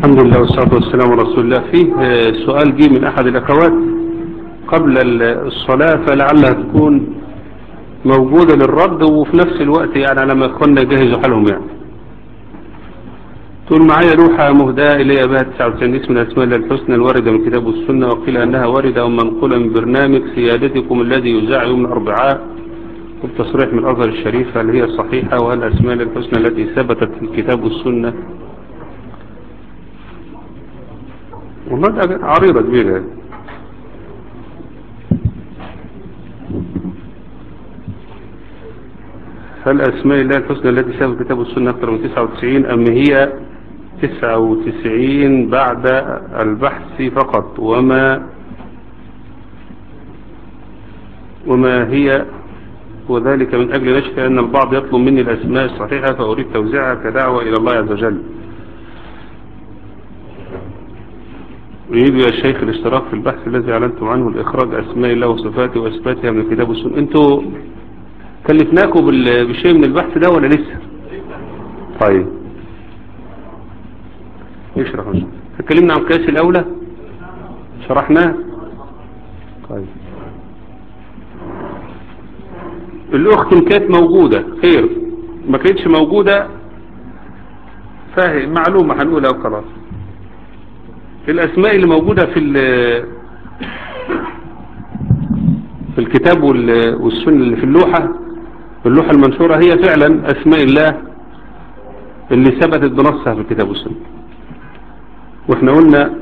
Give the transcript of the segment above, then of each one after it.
الحمد لله والصلاة والسلام على رسول الله فيه سؤال جي من أحد الأخوات قبل الصلاة فلعلها تكون موجودة للرد وفي نفس الوقت يعني لما كنا جهزوا حالهم يعني تقول معايا لوحة مهداة إلي بها 99 اسم الأسماء الله الحسنى الواردة من كتاب السنة وقيل أنها واردة ومنقولة من برنامج سيادتكم الذي يذاع يوم الأربعاء والتصريح من الأزهر الشريف هل هي صحيحة وهل الأسماء الحسنى التي ثبتت في الكتاب والسنة والله ده عريضة كبيرة هل أسماء الله الحسنى التي ثبتت في الكتاب والسنة أكثر من 99 أم هي 99 بعد البحث فقط وما وما هي وذلك من أجل نشفى أن البعض يطلب مني الأسماء الصحيحة فأريد توزيعها كدعوة إلى الله عز وجل يريد يا شيخ الاشتراك في البحث الذي أعلنتم عنه الإخراج أسماء الله وصفاته وأثباتها من الكتاب والسنة أنتوا كلفناكم بشيء من البحث ده ولا لسه طيب يشرح تكلمنا عن قياس الأولى شرحناه طيب الأخت كانت موجودة خير ما كانتش موجودة فاهم معلومة هنقولها وخلاص الأسماء اللي موجودة في في الكتاب والسنة اللي في اللوحة اللوحة المنشورة هي فعلا أسماء الله اللي ثبتت بنصها في الكتاب والسنة واحنا قلنا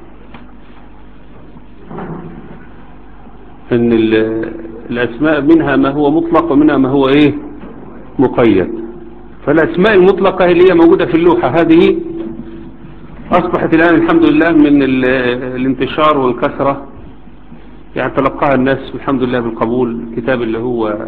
ان الأسماء منها ما هو مطلق ومنها ما هو ايه مقيد فالأسماء المطلقة اللي هي موجودة في اللوحة هذه أصبحت الآن الحمد لله من الانتشار والكثرة يعني تلقاها الناس الحمد لله بالقبول الكتاب اللي هو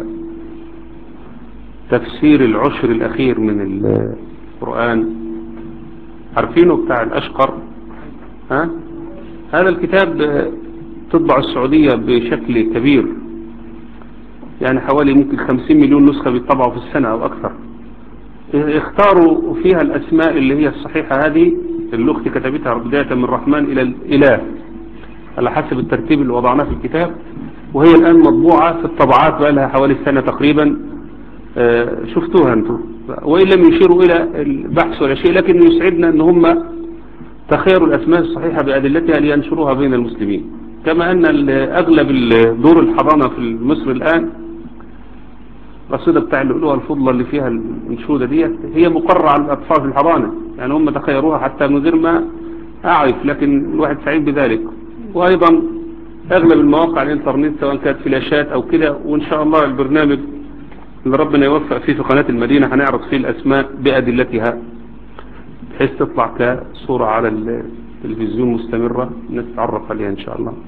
تفسير العشر الأخير من القرآن عارفينه بتاع الأشقر ها؟ هذا الكتاب تطبع السعودية بشكل كبير يعني حوالي ممكن 50 مليون نسخة بيطبعوا في السنة أو أكثر اختاروا فيها الأسماء اللي هي الصحيحة هذه اللي أختي كتبتها بداية من الرحمن إلى الإله على حسب الترتيب اللي وضعناه في الكتاب وهي الآن مطبوعة في الطبعات بقى لها حوالي سنة تقريبا شفتوها أنتم وإن لم يشيروا إلى البحث ولا شيء لكن يسعدنا أن هم تخيروا الأسماء الصحيحة بأدلتها لينشروها بين المسلمين كما أن أغلب دور الحضانة في مصر الآن القصيدة بتاع اللؤلؤة الفضلة اللي فيها الانشودة ديت هي مقررة على الأطفال في الحضانة يعني هم تخيروها حتى من غير ما أعرف لكن الواحد سعيد بذلك وأيضا أغلب المواقع الإنترنت سواء كانت فلاشات أو كده وإن شاء الله البرنامج اللي ربنا يوفق فيه في قناة المدينة هنعرض فيه الأسماء بأدلتها بحيث تطلع كصورة على التلفزيون مستمرة الناس تتعرف عليها إن شاء الله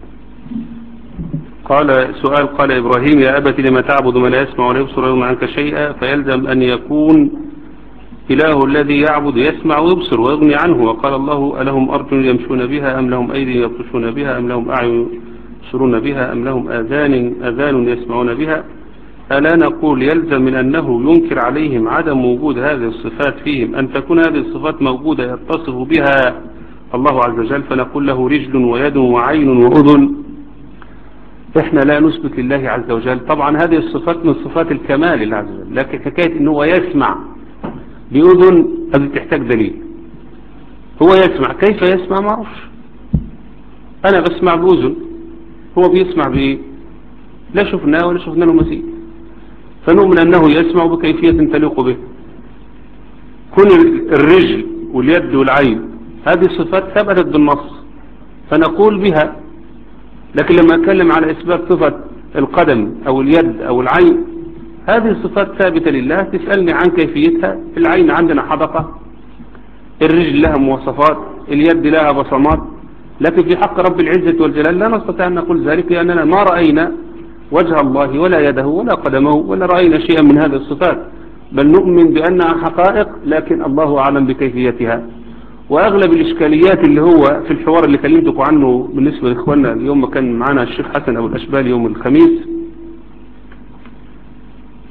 قال سؤال قال إبراهيم يا أبت لما تعبد ما لا يسمع ولا يبصر ويغني عنك شيئا فيلزم أن يكون إله الذي يعبد يسمع ويبصر ويغني عنه وقال الله ألهم أرجل يمشون بها أم لهم أيدي يبطشون بها أم لهم أعين يبصرون بها أم لهم آذان, أذان يسمعون بها ألا نقول يلزم من أنه ينكر عليهم عدم وجود هذه الصفات فيهم أن تكون هذه الصفات موجودة يتصف بها الله عز وجل فنقول له رجل ويد وعين وأذن احنا لا نثبت لله عز وجل طبعا هذه الصفات من صفات الكمال لله عز وجل لكن حكاية ان هو يسمع بأذن هذه تحتاج دليل هو يسمع كيف يسمع ما اعرفش انا بسمع بأذن هو بيسمع بإيه لا شفناه ولا شفنا له مثيل فنؤمن انه يسمع بكيفية تليق به كن الرجل واليد والعين هذه الصفات ثبتت بالنص فنقول بها لكن لما أتكلم على إثبات صفة القدم أو اليد أو العين هذه الصفات ثابتة لله تسألني عن كيفيتها العين عندنا حدقة الرجل لها مواصفات اليد لها بصمات لكن في حق رب العزة والجلال لا نستطيع أن نقول ذلك لأننا ما رأينا وجه الله ولا يده ولا قدمه ولا رأينا شيئا من هذه الصفات بل نؤمن بأنها حقائق لكن الله أعلم بكيفيتها واغلب الاشكاليات اللي هو في الحوار اللي كلمتكم عنه بالنسبة لاخواننا اليوم ما كان معنا الشيخ حسن ابو الاشبال يوم الخميس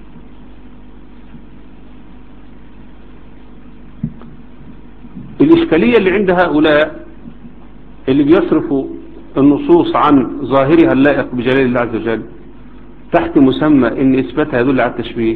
الاشكاليات الإشكالية اللي عند هؤلاء اللي بيصرفوا النصوص عن ظاهرها اللائق بجلال الله عز وجل تحت مسمى ان اثباتها يدل على التشبيه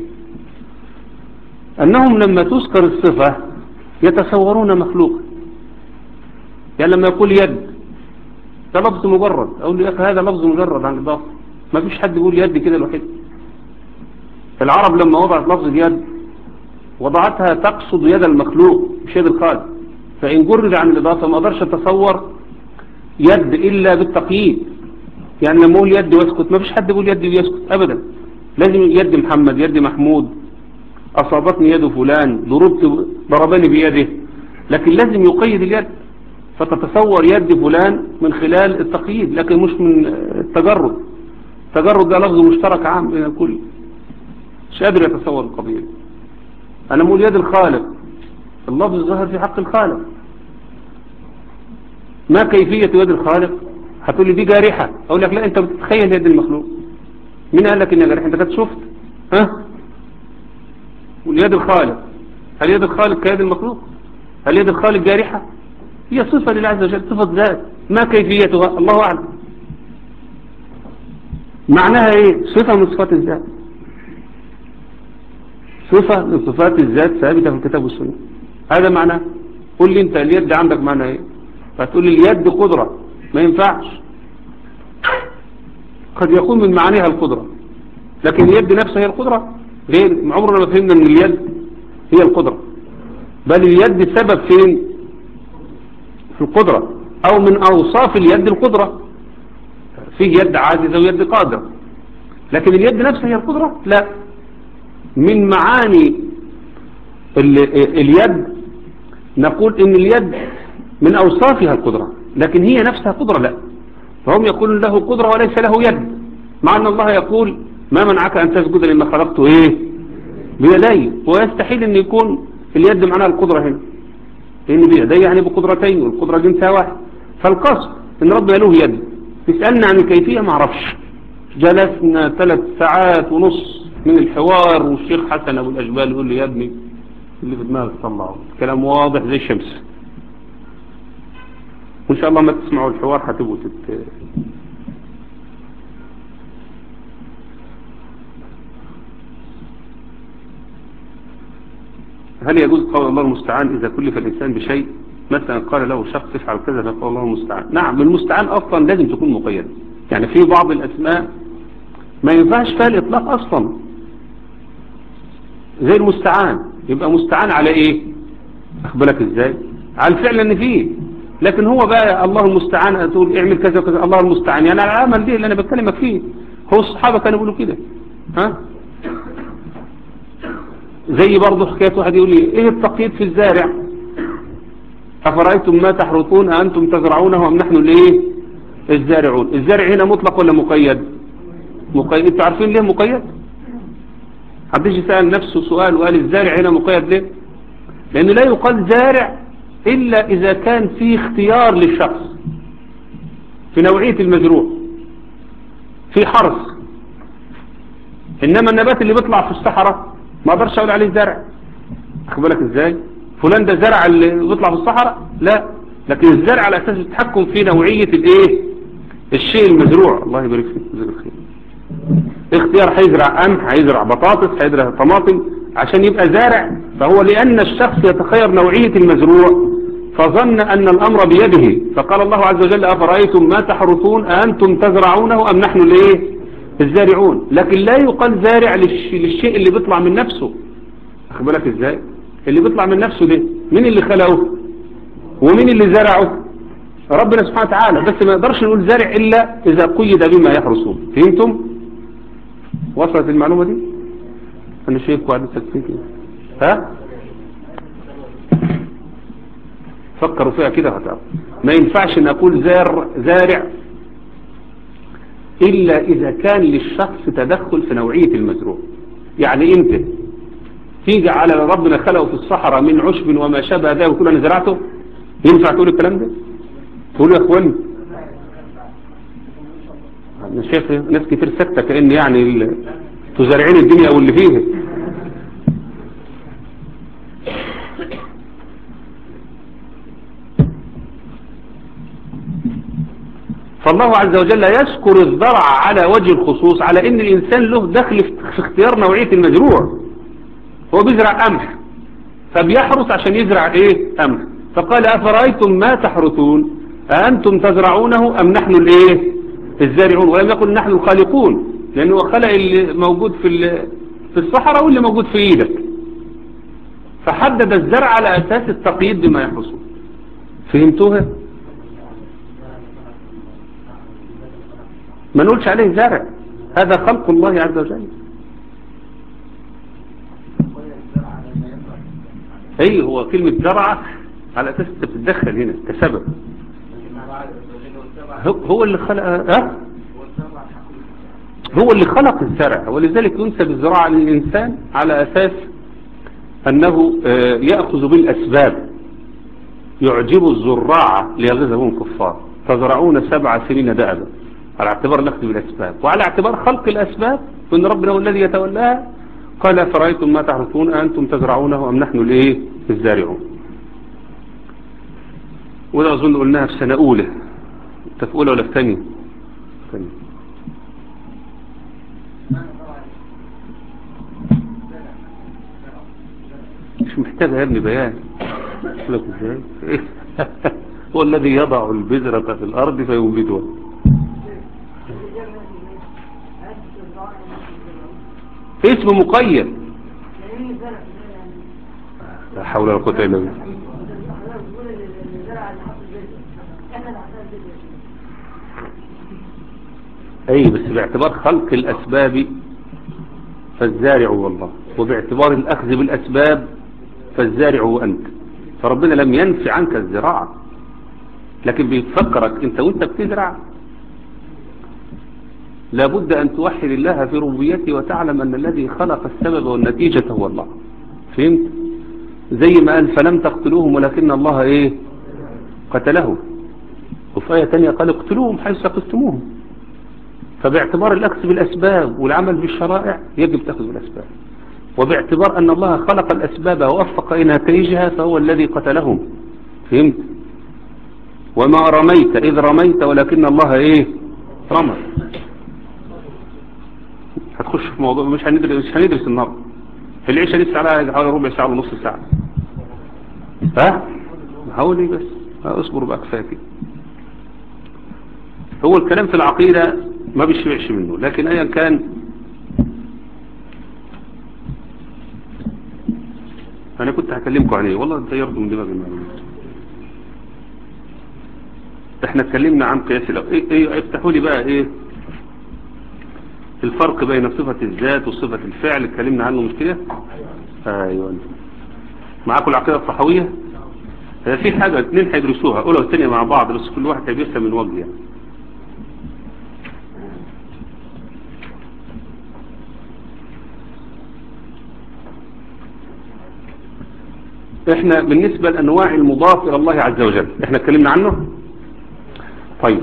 انهم لما تذكر الصفة يتصورون مخلوقا يعني لما يقول يد ده لفظ مجرد اقول له يا اخي هذا لفظ مجرد عن الاضافه ما فيش حد يقول يد كده الوحيد العرب لما وضعت لفظ يد وضعتها تقصد يد المخلوق مش يد الخالق فإن جرد عن الإضافة ما أقدرش أتصور يد إلا بالتقييد يعني لما أقول يد واسكت ما فيش حد يقول يد ويسكت أبدا لازم يد محمد يد محمود أصابتني يد فلان ضربت ضربني بيده لكن لازم يقيد اليد فتتصور يد فلان من خلال التقييد لكن مش من التجرد التجرد ده لفظ مشترك عام بين الكل مش قادر يتصور القضية أنا أقول يد الخالق اللفظ ظهر في حق الخالق ما كيفية يد الخالق هتقول لي دي جارحة أقول لك لا أنت بتتخيل يد المخلوق مين قال لك إنها جارحة أنت كنت شفت ها واليد الخالق هل يد الخالق كيد المخلوق هل يد الخالق جارحة هي صفة لله عز وجل صفة ذات ما كيفيتها الله أعلم معناها ايه صفة من صفات الذات صفة من صفات الذات ثابتة في الكتاب والسنة هذا معناه قل لي انت اليد عندك معنى ايه فتقول لي اليد قدرة ما ينفعش قد يكون من معانيها القدرة لكن اليد نفسها هي القدرة غير عمرنا ما فهمنا ان اليد هي القدرة بل اليد سبب فين في القدرة او من اوصاف اليد القدرة فيه يد عاجزة ويد قادرة لكن اليد نفسها هي القدرة لا من معاني اليد نقول ان اليد من اوصافها القدرة لكن هي نفسها قدرة لا فهم يقولون له قدرة وليس له يد مع ان الله يقول ما منعك ان تسجد لما خلقته ايه بيدي ويستحيل ان يكون اليد معناها القدرة هنا لان بيدي يعني بقدرتين والقدرة جنسها واحد فالقصد ان ربنا له يد تسألنا عن الكيفية ما عرفش جلسنا ثلاث ساعات ونص من الحوار والشيخ حسن ابو الاجبال يقول لي يا ابني اللي في دماغك طلعه كلام واضح زي الشمس وان شاء الله ما تسمعوا الحوار هتبقوا تت... هل يجوز قول الله المستعان إذا كلف الإنسان بشيء مثلا قال له شخص افعل كذا فقال الله المستعان نعم المستعان أصلا لازم تكون مقيدة يعني في بعض الأسماء ما ينفعش فيها الإطلاق أصلا زي المستعان يبقى مستعان على إيه أخبرك إزاي على الفعل اللي فيه لكن هو بقى الله المستعان تقول اعمل كذا وكذا الله المستعان يعني على العمل دي اللي أنا بتكلمك فيه هو الصحابة كانوا يقولوا كده ها زي برضه حكاية واحد يقول لي ايه التقييد في الزارع افرأيتم ما تحرثون انتم تزرعونه ام نحن الايه الزارعون الزارع هنا مطلق ولا مقيد مقيد انتوا عارفين ليه مقيد حدش سأل نفسه سؤال وقال الزارع هنا مقيد ليه لانه لا يقال زارع الا اذا كان في اختيار للشخص في نوعية المزروع في حرث انما النبات اللي بيطلع في الصحراء ما اقدرش اقول عليه زرع اخد بالك ازاي فلان ده زرع اللي بيطلع في الصحراء لا لكن الزرع على اساس التحكم في نوعية الايه الشيء المزروع الله يبارك فيك جزاك الخير اختيار هيزرع قمح هيزرع بطاطس هيزرع طماطم عشان يبقى زارع فهو لان الشخص يتخير نوعية المزروع فظن ان الامر بيده فقال الله عز وجل افرأيتم ما تحرثون أأنتم تزرعونه ام نحن الايه الزارعون لكن لا يقال زارع للشيء اللي بيطلع من نفسه اخد بالك ازاي اللي بيطلع من نفسه ده مين اللي خلقه ومين اللي زرعه ربنا سبحانه وتعالى بس ما يقدرش نقول زارع الا اذا قيد بما يحرسون فهمتم وصلت المعلومة دي انا شايفكم قاعدين ساكتين كده ها فكروا فيها كده هتعرف ما ينفعش ان اقول زار زارع إلا إذا كان للشخص تدخل في نوعية المزروع يعني أنت تيجي على ربنا خلقه في الصحراء من عشب وما شابه ذا وتقول أنا زرعته ينفع تقول الكلام ده تقول يا أخواني أنا شايف ناس كتير سكتة كأن يعني تزارعين الدنيا أو اللي فيها فالله عز وجل يذكر الزرع على وجه الخصوص على ان الانسان له دخل في اختيار نوعية المزروع هو بيزرع قمح فبيحرث عشان يزرع ايه قمح فقال افرأيتم ما تحرثون أأنتم تزرعونه أم نحن الايه الزارعون ولم يقل نحن الخالقون لأنه خلق اللي موجود في في الصحراء واللي موجود في ايدك فحدد الزرع على أساس التقييد بما يحرثون فهمتوها ما نقولش عليه زرع هذا خلق الله عز وجل اي هو كلمة زرعة على اساس انت بتتدخل هنا كسبب هو اللي خلق أه؟ هو اللي خلق الزرع ولذلك ينسب الزراعة للإنسان على أساس أنه يأخذ بالأسباب يعجب الزراعة ليغذبهم كفار تزرعون سبع سنين دأبا على اعتبار الأخذ بالأسباب وعلى اعتبار خلق الأسباب فإن ربنا هو الذي يتولاها قال فرأيتم ما تعرفون أنتم تزرعونه أم نحن الإيه الزارعون وده أظن قلناها في سنة أولى أنت في أولى ولا في ثانية ثانية مش محتاجة يا ابني بيان لك ازاي هو الذي يضع البذرة في الأرض فينبتها اسم مقيد لا حول ولا قوة إلا بالله أي بس باعتبار خلق الأسباب فالزارع هو الله وباعتبار الأخذ بالأسباب فالزارع هو أنت فربنا لم ينفي عنك الزراعة لكن بيفكرك انت وانت بتزرع لابد أن توحد الله في ربوبيته وتعلم أن الذي خلق السبب والنتيجة هو الله فهمت زي ما قال فلم تقتلوهم ولكن الله ايه قتلهم وفي آية تانية قال اقتلوهم حيث قتلتموهم فباعتبار الأخذ بالأسباب والعمل بالشرائع يجب تأخذ بالأسباب وباعتبار أن الله خلق الأسباب ووفق إلى نتائجها فهو الذي قتلهم فهمت وما رميت إذ رميت ولكن الله إيه رمى هتخش في موضوع مش هندرس مش هندرس النهارده العيشة لسه على حوالي ربع ساعة ونص ساعة ها حاولي بس اصبر بقى كفايه كده هو الكلام في العقيدة ما بيشبعش منه لكن ايا كان انا كنت هكلمكم عليه والله طيرت من دماغي المعلومات احنا اتكلمنا عن قياس الاول ايه ايه افتحوا لي بقى ايه الفرق بين صفة الذات وصفة الفعل اتكلمنا عنه مش كده ايوه معاكم العقيدة الصحوية في حاجة اثنين هيدرسوها اولى والثانية مع بعض بس كل واحد هيدرسها من وجه يعني احنا بالنسبة لانواع المضاف الى الله عز وجل احنا اتكلمنا عنه طيب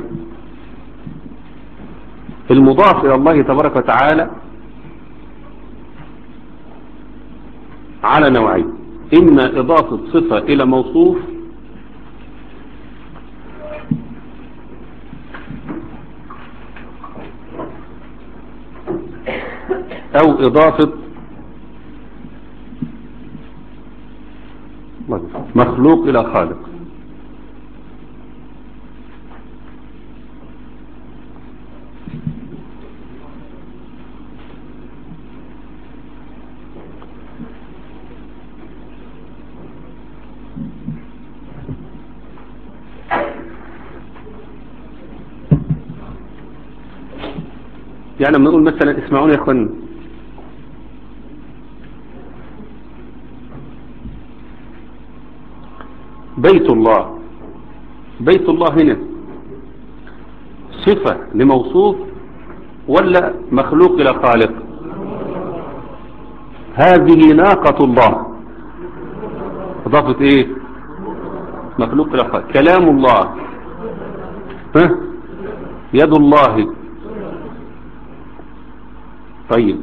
المضاف الى الله تبارك وتعالى على نوعين اما اضافة صفة الى موصوف او اضافة مخلوق الى خالق يعني لما نقول مثلا اسمعوني يا اخوان بيت الله بيت الله هنا صفة لموصوف ولا مخلوق إلى خالق هذه ناقة الله اضافة ايه مخلوق إلى خالق كلام الله ها يد الله طيب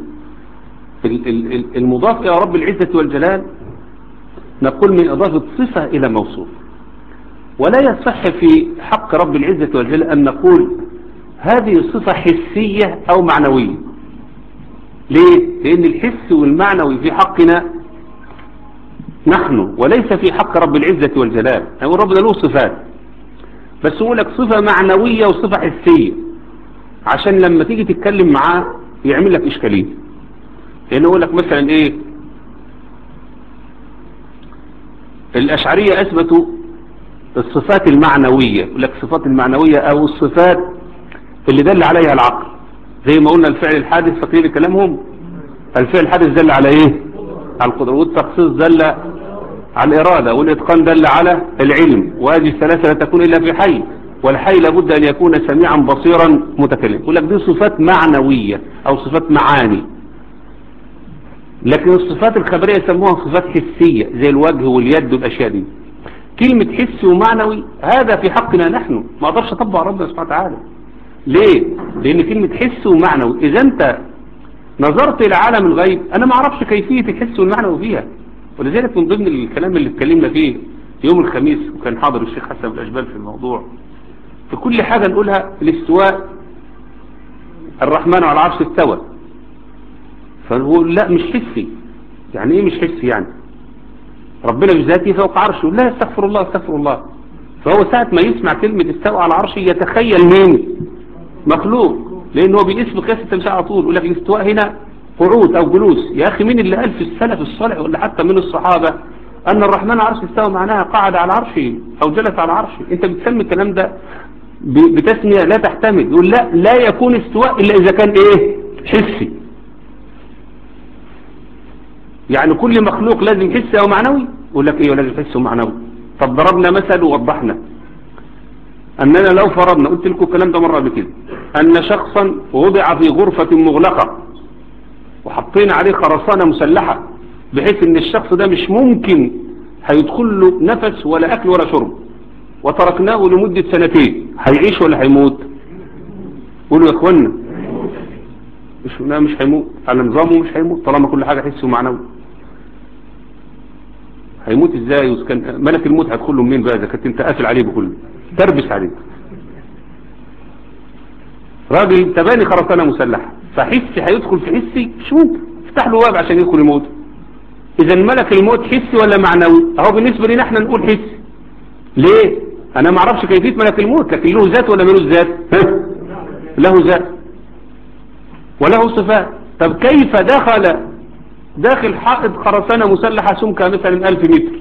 المضاف إلى رب العزة والجلال نقول من إضافة صفة إلى موصوف ولا يصح في حق رب العزة والجلال أن نقول هذه صفة حسية أو معنوية ليه؟ لأن الحس والمعنوي في حقنا نحن وليس في حق رب العزة والجلال يعني ربنا له صفات بس يقول لك صفة معنوية وصفة حسية عشان لما تيجي تتكلم معاه يعمل لك إشكالية لأنه يقول لك مثلا إيه الأشعرية أثبتوا الصفات المعنوية يقول لك الصفات المعنوية أو الصفات اللي دل عليها العقل زي ما قلنا الفعل الحادث فاكرين كلامهم الفعل الحادث دل على ايه على القدرة والتخصيص دل على الإرادة والإتقان دل على العلم وهذه الثلاثة لا تكون إلا في حي والحي لابد أن يكون سميعا بصيرا متكلم يقول لك دي صفات معنوية أو صفات معاني لكن الصفات الخبرية يسموها صفات حسية زي الوجه واليد والأشياء دي كلمة حس ومعنوي هذا في حقنا نحن ما أقدرش أطبق ربنا سبحانه وتعالى ليه؟ لأن كلمة حس ومعنوي إذا أنت نظرت إلى عالم الغيب أنا ما أعرفش كيفية الحس والمعنوي فيها ولذلك من ضمن الكلام اللي اتكلمنا فيه يوم الخميس وكان حاضر الشيخ حسن الأجبال في الموضوع في كل حاجة نقولها الاستواء الرحمن على العرش استوى فنقول لا مش حسي يعني ايه مش حسي يعني ربنا بذاته فوق عرشه لا استغفر الله استغفر الله فهو ساعة ما يسمع كلمة استوى على عرشه يتخيل مين مخلوق لأنه هو بيقيس بقياس التمثيل على طول يقول لك الاستواء هنا قعود أو جلوس يا أخي مين اللي قال في السلف الصالح ولا حتى من الصحابة أن الرحمن عرش استوى معناها قعد على عرشه أو جلس على عرشه أنت بتسمي الكلام ده بتسمية لا تحتمل يقول لا لا يكون استواء إلا إذا كان إيه حسي يعني كل مخلوق لازم حسي أو معنوي يقول لك إيه لازم حسي ومعنوي طب ضربنا مثل ووضحنا أننا لو فرضنا قلت لكم الكلام ده مرة قبل كده أن شخصا وضع في غرفة مغلقة وحطينا عليه خرسانة مسلحة بحيث ان الشخص ده مش ممكن هيدخل له نفس ولا أكل ولا شرب وتركناه لمدة سنتين هيعيش ولا هيموت قولوا يا اخوانا مش لا مش هيموت على نظامه مش هيموت طالما كل حاجة حسه معنوي هيموت ازاي وكان ملك الموت هيدخل له منين بقى اذا كنت انت قافل عليه بكله تربس عليه راجل تباني خرسانة مسلحة فحسي هيدخل في حسي مش ممكن افتح له باب عشان يدخل يموت اذا ملك الموت حسي ولا معنوي اهو بالنسبة لنا احنا نقول حسي ليه انا ما اعرفش كيفية ملك الموت لكن له ذات ولا ملوش ذات له ذات وله صفات طب كيف دخل داخل حائط خرسانة مسلحة سمكها مثلا ألف متر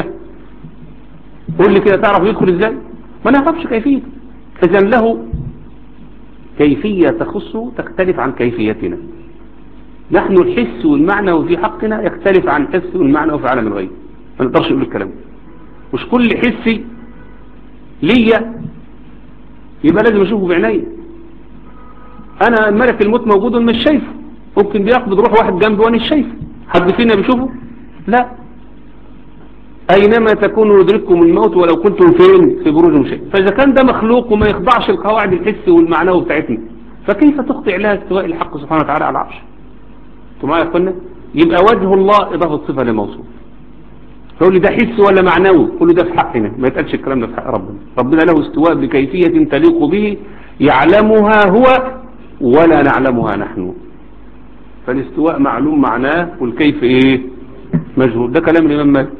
قول لي كده تعرف يدخل ازاي ما نعرفش كيفية اذا له كيفية تخصه تختلف عن كيفيتنا نحن الحس والمعنى في حقنا يختلف عن الحس والمعنى في عالم الغيب ما نقدرش نقول الكلام مش كل حسي ليا يبقى لازم اشوفه بعيني انا ملك الموت موجود مش شايفه ممكن بيقبض روح واحد جنبي وانا مش شايفه حد فينا بيشوفه لا اينما تكونوا يدرككم الموت ولو كنتم فين في بروج مشاهد فاذا كان ده مخلوق وما يخضعش القواعد الحس والمعنوي بتاعتنا فكيف تخضع لها استواء الحق سبحانه وتعالى على العرش انتوا معايا يا اخوانا يبقى وجه الله اضافه صفه لموصوف تقول لي ده حس ولا معنوي قول له ده في حقنا ما يتقالش الكلام ده في حق ربنا ربنا له استواء بكيفية تليق به يعلمها هو ولا نعلمها نحن فالاستواء معلوم معناه والكيف ايه مجهول ده كلام الامام مالك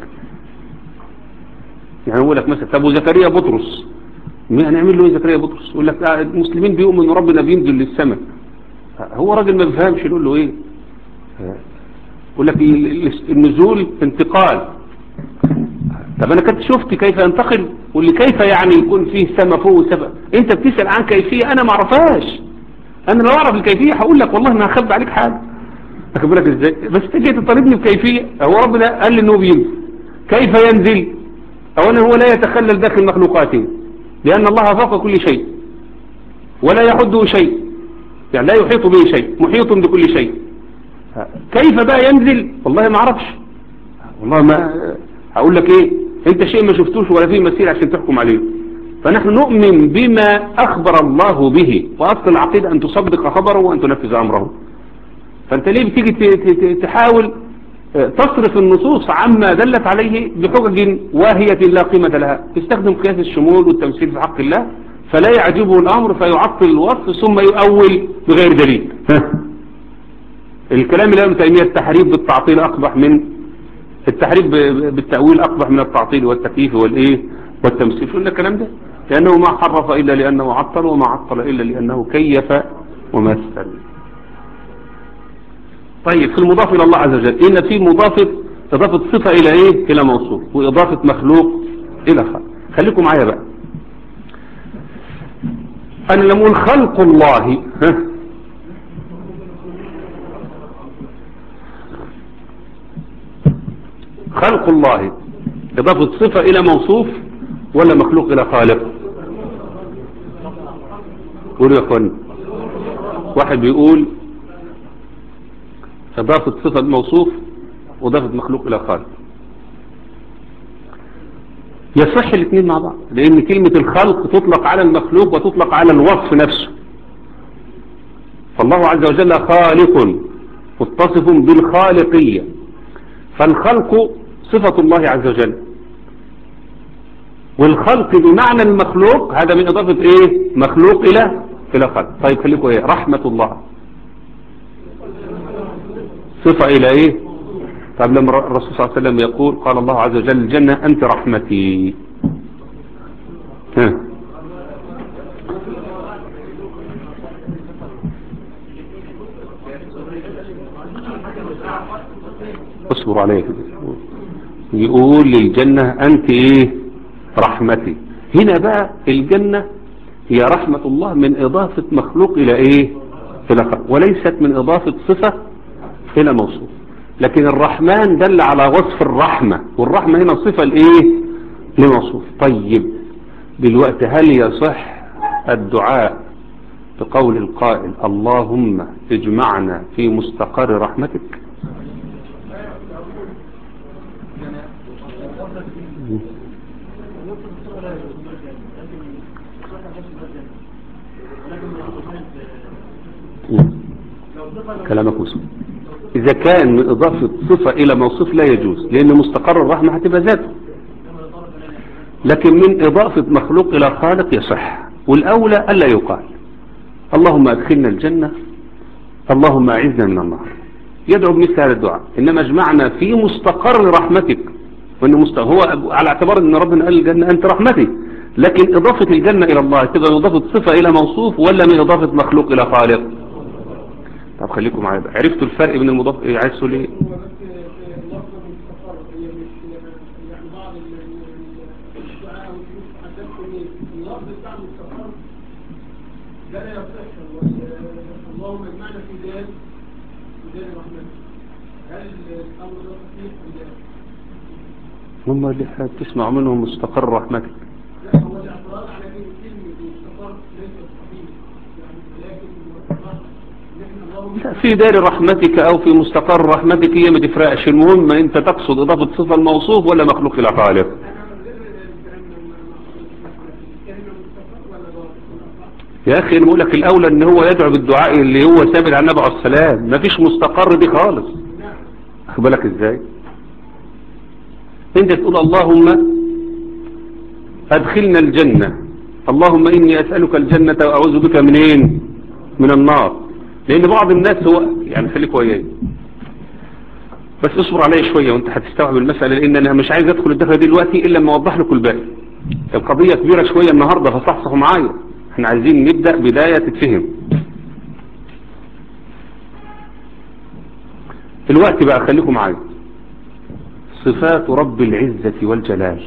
يعني يقول لك مثلا طب وزكريا بطرس هنعمل له ايه زكريا بطرس يقول لك آه المسلمين بيؤمنوا ان ربنا بينزل للسماء هو راجل ما بيفهمش يقول له ايه يقول لك النزول انتقال طب انا كنت شفت كيف ينتقل واللي كيف يعني يكون فيه سما فوق وسبا انت بتسأل عن كيفية انا ما اعرفهاش انا لو اعرف الكيفية هقول لك والله ما هخبي عليك حاجة اخبرك ازاي بس تجي تطالبني بكيفية هو ربنا قال لي انه بينزل كيف ينزل اولا هو لا يتخلل داخل مخلوقاته لان الله فوق كل شيء ولا يحده شيء يعني لا يحيط به شيء محيط بكل شيء كيف بقى ينزل والله ما اعرفش والله ما هقول لك ايه انت شيء ما شفتوش ولا فيه مسير عشان تحكم عليه فنحن نؤمن بما اخبر الله به واصل العقيدة ان تصدق خبره وان تنفذ امره فانت ليه بتيجي تحاول تصرف النصوص عما دلت عليه بحجج واهية لا قيمة لها تستخدم قياس الشمول والتمثيل في حق الله فلا يعجبه الأمر فيعطل الوصف ثم يؤول بغير دليل الكلام اللي ابن تيمية التحريف بالتعطيل أقبح من التحريف بالتأويل أقبح من التعطيل والتكييف والإيه والتمثيل شو الكلام ده لأنه ما حرف إلا لأنه عطل وما عطل إلا لأنه كيف ومثل طيب في المضاف إلى الله عز وجل إن في مضافة إضافة صفة إلى إيه إلى موصوف وإضافة مخلوق إلى خلق خليكم معايا بقى أنا لما أقول خلق الله ها خلق الله إضافة صفة إلى موصوف ولا مخلوق إلى خالق قولوا يا أخوان واحد بيقول إضافة صفة موصوف وإضافة مخلوق إلى خالق يصح الاثنين مع بعض لأن كلمة الخلق تطلق على المخلوق وتطلق على الوصف نفسه فالله عز وجل خالق متصف بالخالقية فالخلق صفة الله عز وجل والخلق بمعنى المخلوق هذا من إضافة إيه مخلوق إلى إلى خلق طيب خليكم إيه رحمة الله صفة إلى إيه طيب لما الرسول صلى الله عليه وسلم يقول قال الله عز وجل الجنة أنت رحمتي ها اصبر عليه يقول للجنة أنت إيه رحمتي هنا بقى الجنة هي رحمة الله من إضافة مخلوق إلى إيه إلى خلق وليست من إضافة صفة إلى موصوف لكن الرحمن دل على وصف الرحمة والرحمة هنا صفة لإيه لموصوف طيب دلوقتي هل يصح الدعاء بقول القائل اللهم اجمعنا في مستقر رحمتك كلامك مسلم إذا كان من إضافة صفة إلى موصوف لا يجوز لأن مستقر الرحمة هتبقى ذاته لكن من إضافة مخلوق إلى خالق يصح والأولى ألا يقال اللهم أدخلنا الجنة اللهم أعزنا من النار يدعو بمثل هذا الدعاء إنما اجمعنا في مستقر رحمتك وإنه مست... هو على اعتبار أن ربنا قال الجنة أنت رحمتي لكن إضافة الجنة إلى الله تبقى من إضافة صفة إلى موصوف ولا من إضافة مخلوق إلى خالق طب خليكم معايا بقى عرفتوا الفرق بين المضاف إيه عايز تقول ايه اللهم اجمعنا في ذلك ودار رحمتك هل الامر ده صحيح ولا هم اللي هتسمع منهم مستقر رحمتك لا هو الاعتراض على ان كلمه مستقر ليست صحيح يعني لكن ان احنا اللهم لا في دار رحمتك او في مستقر رحمتك هي ما تفرقش المهم انت تقصد اضافة صفة الموصوف ولا مخلوق الى خالق انا من غير الكلام كلمه مستقر ولا ضابط يا اخي انا بقول لك الاولى ان هو يدعو بالدعاء اللي هو ثابت عن النبي عليه السلام ما فيش مستقر دي خالص واخد بالك ازاي انت تقول اللهم ادخلنا الجنة اللهم اني اسألك الجنة واعوذ بك منين من النار لان بعض الناس هو يعني خليك وياي بس اصبر عليا شوية وانت هتستوعب المسألة لان انا مش عايز ادخل الدخلة دي دلوقتي الا لما اوضح لكم الباقي القضية كبيرة شوية النهاردة فصحصحوا معايا احنا عايزين نبدأ بداية تتفهم الوقت بقى خليكم معايا صفات رب العزة والجلال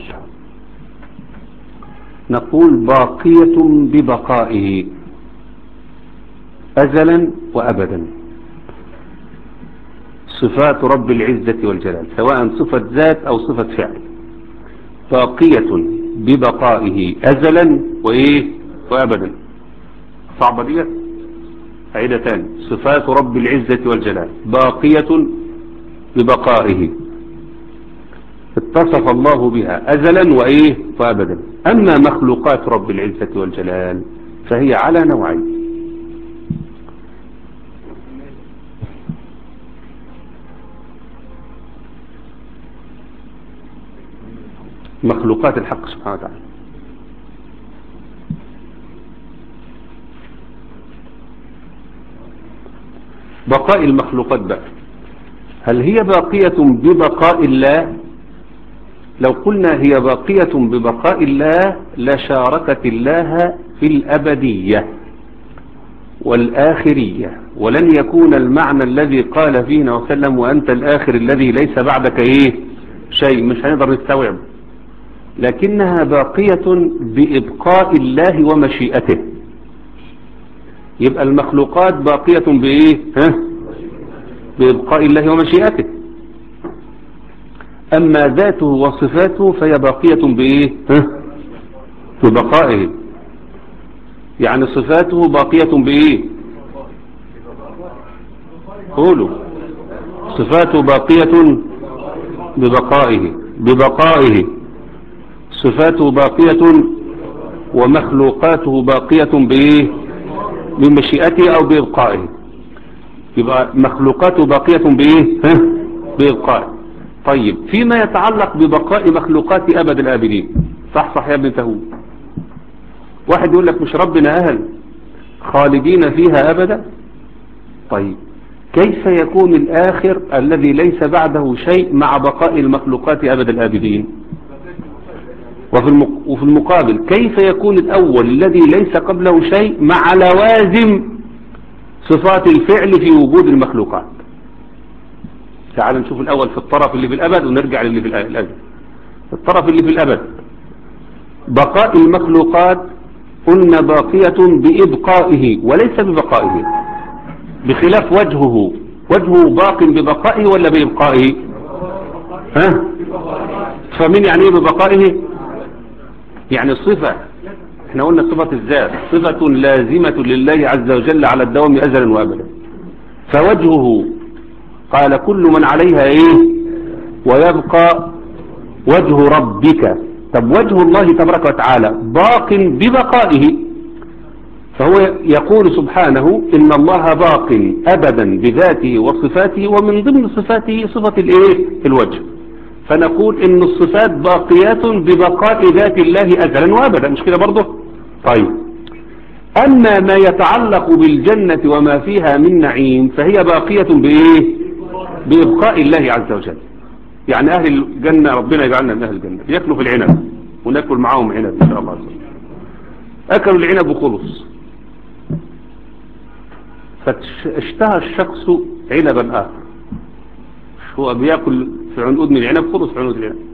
نقول باقية ببقائه أزلا وأبدا صفات رب العزة والجلال سواء صفة ذات أو صفة فعل باقية ببقائه أزلا وإيه وأبدا صعبة دي عيدة تاني صفات رب العزة والجلال باقية ببقائه اتصف الله بها أزلا وإيه وأبدا أما مخلوقات رب العزة والجلال فهي على نوعين مخلوقات الحق سبحانه وتعالى بقاء المخلوقات بقى هل هي باقية ببقاء الله لو قلنا هي باقية ببقاء الله لشاركت الله في الأبدية والآخرية ولن يكون المعنى الذي قال فينا وسلم وأنت الآخر الذي ليس بعدك إيه شيء مش هنقدر نستوعب لكنها باقية بإبقاء الله ومشيئته يبقى المخلوقات باقية بإيه ها بإبقاء الله ومشيئته أما ذاته وصفاته فهي باقية بإيه ها ببقائه يعني صفاته باقية بإيه قولوا صفاته باقية ببقائه ببقائه صفاته باقية ومخلوقاته باقية بإيه بمشيئته أو بإبقائه يبقى مخلوقاته باقية بإيه ها بإبقائه طيب فيما يتعلق ببقاء مخلوقات أبد الآبدين صح صح يا ابن تهود واحد يقول لك مش ربنا أهل خالدين فيها أبدا طيب كيف يكون الآخر الذي ليس بعده شيء مع بقاء المخلوقات أبد الآبدين وفي, المق... وفي المقابل كيف يكون الأول الذي ليس قبله شيء مع لوازم صفات الفعل في وجود المخلوقات تعال نشوف الأول في الطرف اللي في الأبد ونرجع للي في الأبد الطرف اللي في الأبد بقاء المخلوقات قلنا باقية بإبقائه وليس ببقائه بخلاف وجهه وجهه باق ببقائه ولا بإبقائه ها فمن يعني ايه ببقائه يعني الصفة احنا قلنا صفة الذات صفة لازمة لله عز وجل على الدوام أزلا وأبدا فوجهه قال كل من عليها ايه ويبقى وجه ربك طب وجه الله تبارك وتعالى باق ببقائه فهو يقول سبحانه إن الله باق أبدا بذاته وصفاته ومن ضمن صفاته صفة الايه الوجه فنقول إن الصفات باقيات ببقاء ذات الله أزلا وأبدا مش كده برضه طيب أما ما يتعلق بالجنة وما فيها من نعيم فهي باقية بإيه بإبقاء الله عز وجل يعني أهل الجنة ربنا يجعلنا من أهل الجنة يأكلوا في العنب ونأكل معاهم عنب إن شاء الله عز وجل أكلوا العنب وخلص فاشتهى الشخص عنبا آخر هو بيأكل في عنقود من العنب خلص في عنقود العنب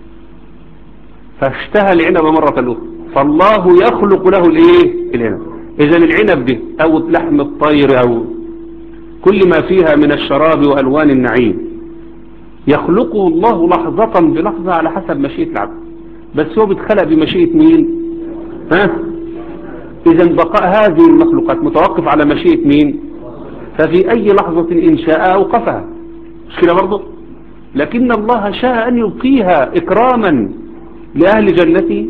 فاشتهى العنب مرة أخرى فالله يخلق له الايه العنب اذا العنب ده او لحم الطير او كل ما فيها من الشراب والوان النعيم يخلقه الله لحظة بلحظة على حسب مشيئة العبد بس هو بيتخلق بمشيئة مين ها اذا بقاء هذه المخلوقات متوقف على مشيئة مين ففي اي لحظة ان شاء اوقفها مش كده برضه لكن الله شاء ان يبقيها اكراما لاهل جنته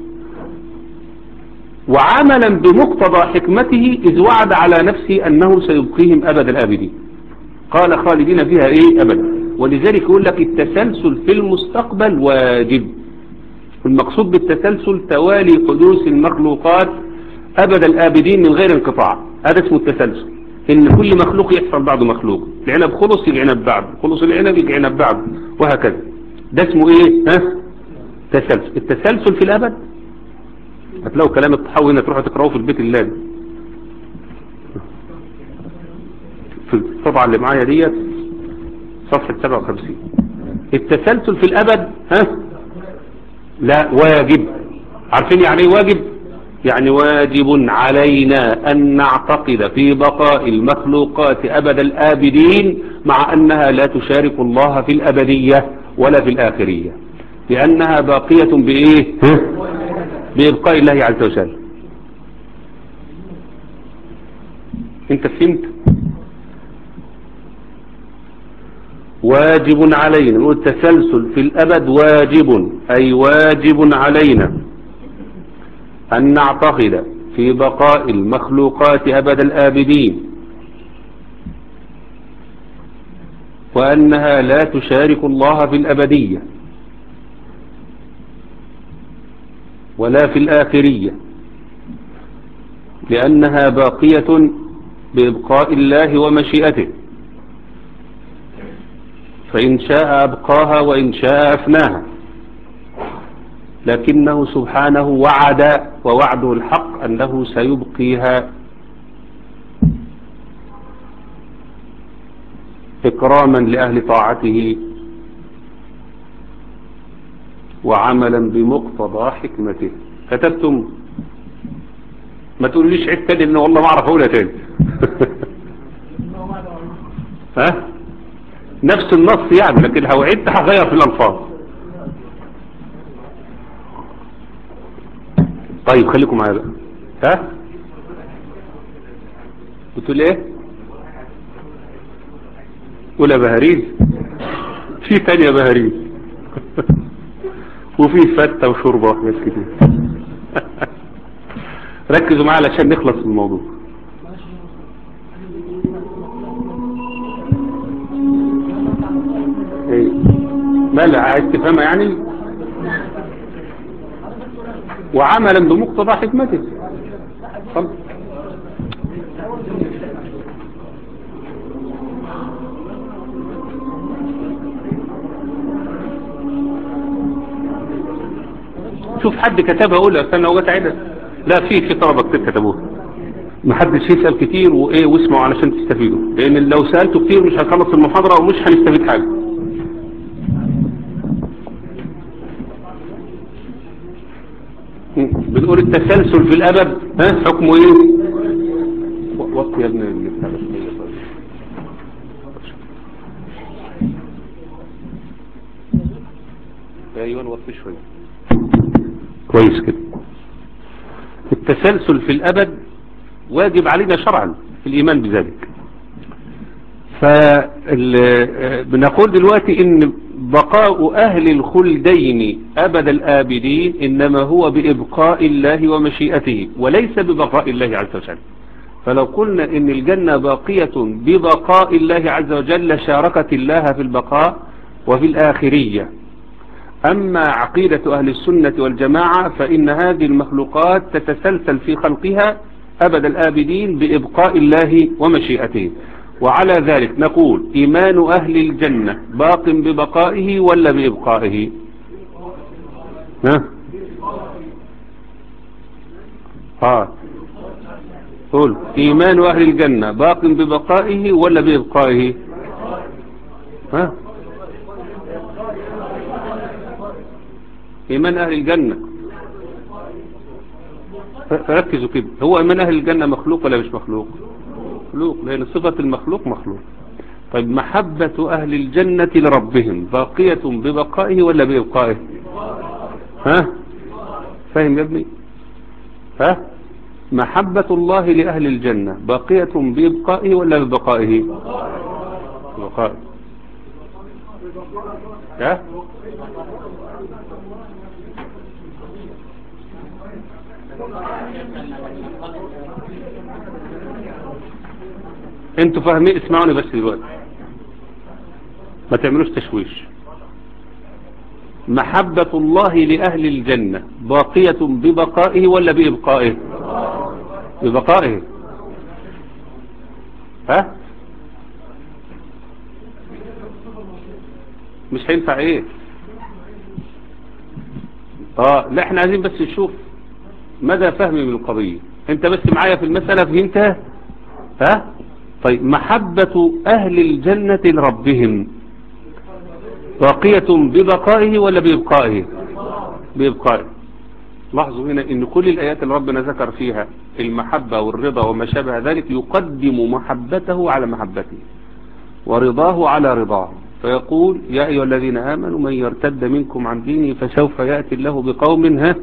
وعملا بمقتضى حكمته إذ وعد على نفسه أنه سيبقيهم أبد الآبدين قال خالدين فيها إيه أبدا ولذلك يقول لك التسلسل في المستقبل واجب المقصود بالتسلسل توالي حدوث المخلوقات أبد الآبدين من غير انقطاع هذا اسمه التسلسل إن كل مخلوق يحصل بعده مخلوق العنب خلص العنب بعد خلص العنب العنب بعد وهكذا ده اسمه إيه ها تسلسل التسلسل في الأبد هتلاقوا كلام الطحاوي هنا تروحوا تقرأوه في البيت اللازم في الطبعة اللي معايا ديت صفحة 57 التسلسل في الأبد ها لا واجب عارفين يعني ايه واجب يعني واجب علينا أن نعتقد في بقاء المخلوقات أبد الآبدين مع أنها لا تشارك الله في الأبدية ولا في الآخرية لأنها باقية بإيه ها؟ بإبقاء الله عز وجل انت فهمت واجب علينا نقول التسلسل في الأبد واجب أي واجب علينا أن نعتقد في بقاء المخلوقات أبد الآبدين وأنها لا تشارك الله في الأبدية ولا في الآخرية لأنها باقية بإبقاء الله ومشيئته فإن شاء أبقاها وإن شاء أفناها لكنه سبحانه وعد ووعده الحق أنه سيبقيها إكراما لأهل طاعته وعملا بمقتضى حكمته كتبتم ما تقوليش عيد تاني لأنه والله ما أعرف أقولها تاني ها نفس النص يعني لكن لو عدت هغير في الألفاظ طيب خليكم معايا بقى ها بتقول ايه ولا بهاريز في تانية بهاريز وفي فتة وشوربة وحاجات كتير ركزوا معايا علشان نخلص من الموضوع ايه مالها عايز تفهمها يعني وعملا بمقتضى حكمته خلاص شوف حد كتبها اقول استنى وجت عدد لا في في طلبه كتير كتبوها ما حدش يسال كتير وايه واسمعوا علشان تستفيدوا لان لو سالتوا كتير مش هنخلص المحاضره ومش هنستفيد حاجه بنقول التسلسل في الأبد ها حكمه ايه وقت يا ابن الكتاب ايوه وطي شويه كويس كده التسلسل في الأبد واجب علينا شرعا في الإيمان بذلك فبنقول دلوقتي ان بقاء أهل الخلدين أبد الآبدين إنما هو بإبقاء الله ومشيئته وليس ببقاء الله عز وجل فلو قلنا إن الجنة باقية ببقاء الله عز وجل شاركت الله في البقاء وفي الآخرية أما عقيدة أهل السنة والجماعة فإن هذه المخلوقات تتسلسل في خلقها أبد الآبدين بإبقاء الله ومشيئته وعلى ذلك نقول إيمان أهل الجنة باق ببقائه ولا بإبقائه ها ها قول إيمان أهل الجنة باق ببقائه ولا بإبقائه ها إيمان أهل الجنة فركزوا كده هو إيمان أهل الجنة مخلوق ولا مش مخلوق مخلوق لأن صفة المخلوق مخلوق طيب محبة أهل الجنة لربهم باقية ببقائه ولا بإبقائه ها فاهم يا ابني ها محبة الله لأهل الجنة باقية بإبقائه ولا ببقائه ببقائه ها انتوا فاهمين اسمعوني بس دلوقتي ما تعملوش تشويش محبة الله لأهل الجنة باقية ببقائه ولا بإبقائه ببقائه ها مش هينفع ايه اه لا احنا عايزين بس نشوف مدى فهمي من القضية انت بس معايا في المسألة فهمتها ها طيب محبة أهل الجنة لربهم باقية ببقائه ولا بإبقائه بإبقائه لاحظوا هنا ان كل الآيات اللي ربنا ذكر فيها المحبة والرضا وما شابه ذلك يقدم محبته على محبته ورضاه على رضاه فيقول يا أيها الذين آمنوا من يرتد منكم عن دينه فسوف يأتي الله بقوم ها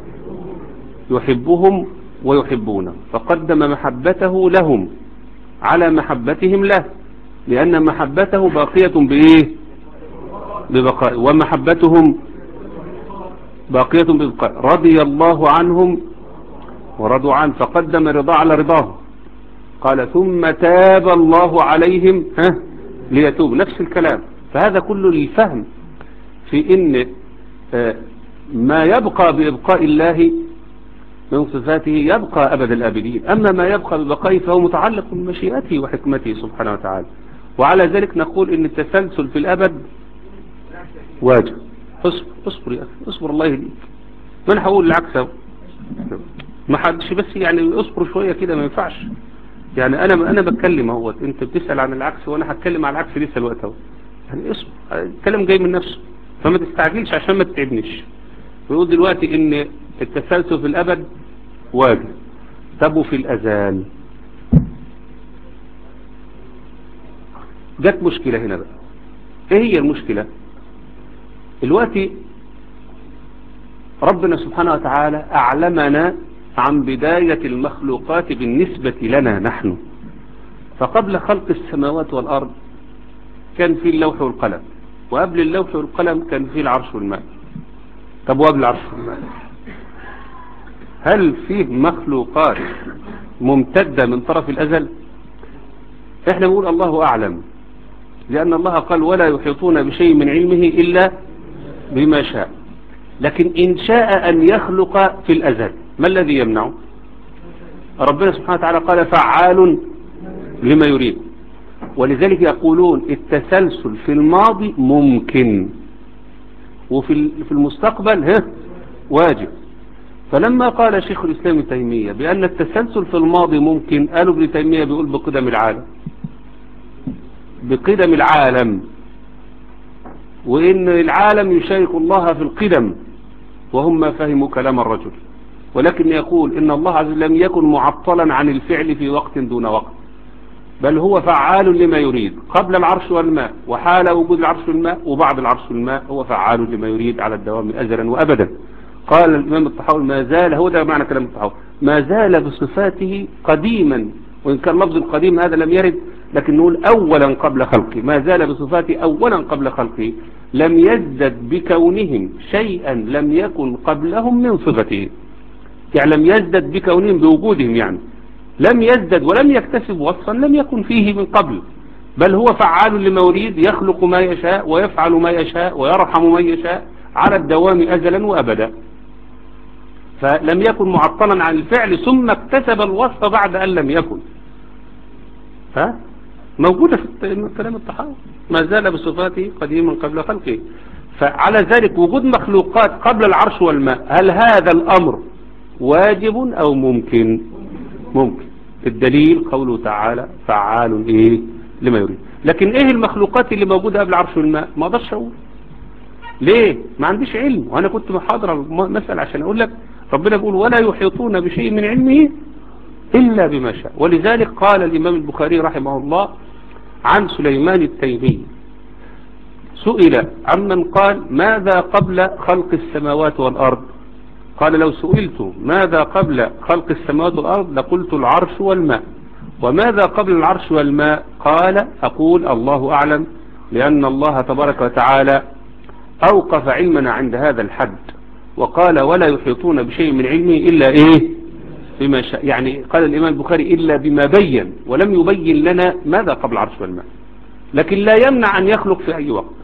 يحبهم ويحبونه فقدم محبته لهم على محبتهم له لأن محبته باقية بإيه ببقاء ومحبتهم باقية ببقاء رضي الله عنهم ورضوا عنه فقدم رضا على رضاه قال ثم تاب الله عليهم ها ليتوب نفس الكلام فهذا كله للفهم في ان ما يبقى بإبقاء الله من صفاته يبقى أبد الآبدين أما ما يبقى ببقائه فهو متعلق بمشيئته وحكمته سبحانه وتعالى وعلى ذلك نقول إن التسلسل في الأبد واجب اصبر اصبر يا أخي اصبر الله يهديك ما أنا هقول العكس أهو. ما حدش بس يعني اصبر شوية كده ما ينفعش يعني أنا أنا بتكلم اهوت أنت بتسأل عن العكس وأنا هتكلم عن العكس لسه الوقت اهو يعني اصبر الكلام جاي من نفسه فما تستعجلش عشان ما تتعبنيش ويقول دلوقتي ان التسلسل في الابد واجب طب وفي الازال جت مشكلة هنا بقى ايه هي المشكلة دلوقتي ربنا سبحانه وتعالى اعلمنا عن بداية المخلوقات بالنسبة لنا نحن فقبل خلق السماوات والارض كان في اللوح والقلم وقبل اللوح والقلم كان في العرش والماء طب وقبل العرش والماء هل فيه مخلوقات ممتدة من طرف الأزل احنا نقول الله أعلم لأن الله قال ولا يحيطون بشيء من علمه إلا بما شاء لكن إن شاء أن يخلق في الأزل ما الذي يمنعه ربنا سبحانه وتعالى قال فعال لما يريد ولذلك يقولون التسلسل في الماضي ممكن وفي في المستقبل ها واجب فلما قال شيخ الإسلام ابن تيمية بأن التسلسل في الماضي ممكن قالوا ابن تيمية بيقول بقدم العالم بقدم العالم وإن العالم يشارك الله في القدم وهم ما فهموا كلام الرجل ولكن يقول إن الله عز وجل لم يكن معطلا عن الفعل في وقت دون وقت بل هو فعال لما يريد قبل العرش والماء وحال وجود العرش والماء وبعد العرش والماء هو فعال لما يريد على الدوام أزلا وأبدا قال الإمام الطحاوي ما زال هو ده معنى كلام الطحاوي ما زال بصفاته قديما وإن كان لفظ القديم هذا لم يرد لكن نقول أولا قبل خلقه ما زال بصفاته أولا قبل خلقه لم يزدد بكونهم شيئا لم يكن قبلهم من صفته يعني لم يزدد بكونهم بوجودهم يعني لم يزدد ولم يكتسب وصفا لم يكن فيه من قبل بل هو فعال لما يريد يخلق ما يشاء ويفعل ما يشاء ويرحم من يشاء على الدوام أزلا وأبدا فلم يكن معطلا عن الفعل ثم اكتسب الوصف بعد أن لم يكن ها موجودة في كلام الطحاوي ما زال بصفاته قديما قبل خلقه فعلى ذلك وجود مخلوقات قبل العرش والماء هل هذا الأمر واجب أو ممكن ممكن الدليل قوله تعالى فعال ايه لما يريد لكن ايه المخلوقات اللي موجودة قبل العرش والماء ما اقدرش اقول ليه ما عنديش علم وانا كنت محاضرة المسألة عشان اقول لك ربنا بيقول ولا يحيطون بشيء من علمه الا بما شاء ولذلك قال الامام البخاري رحمه الله عن سليمان التيمي سئل عمن قال ماذا قبل خلق السماوات والارض قال لو سئلت ماذا قبل خلق السماوات والأرض لقلت العرش والماء وماذا قبل العرش والماء قال أقول الله أعلم لأن الله تبارك وتعالى أوقف علمنا عند هذا الحد وقال ولا يحيطون بشيء من علمه إلا إيه بما شاء يعني قال الإمام البخاري إلا بما بين ولم يبين لنا ماذا قبل العرش والماء لكن لا يمنع أن يخلق في أي وقت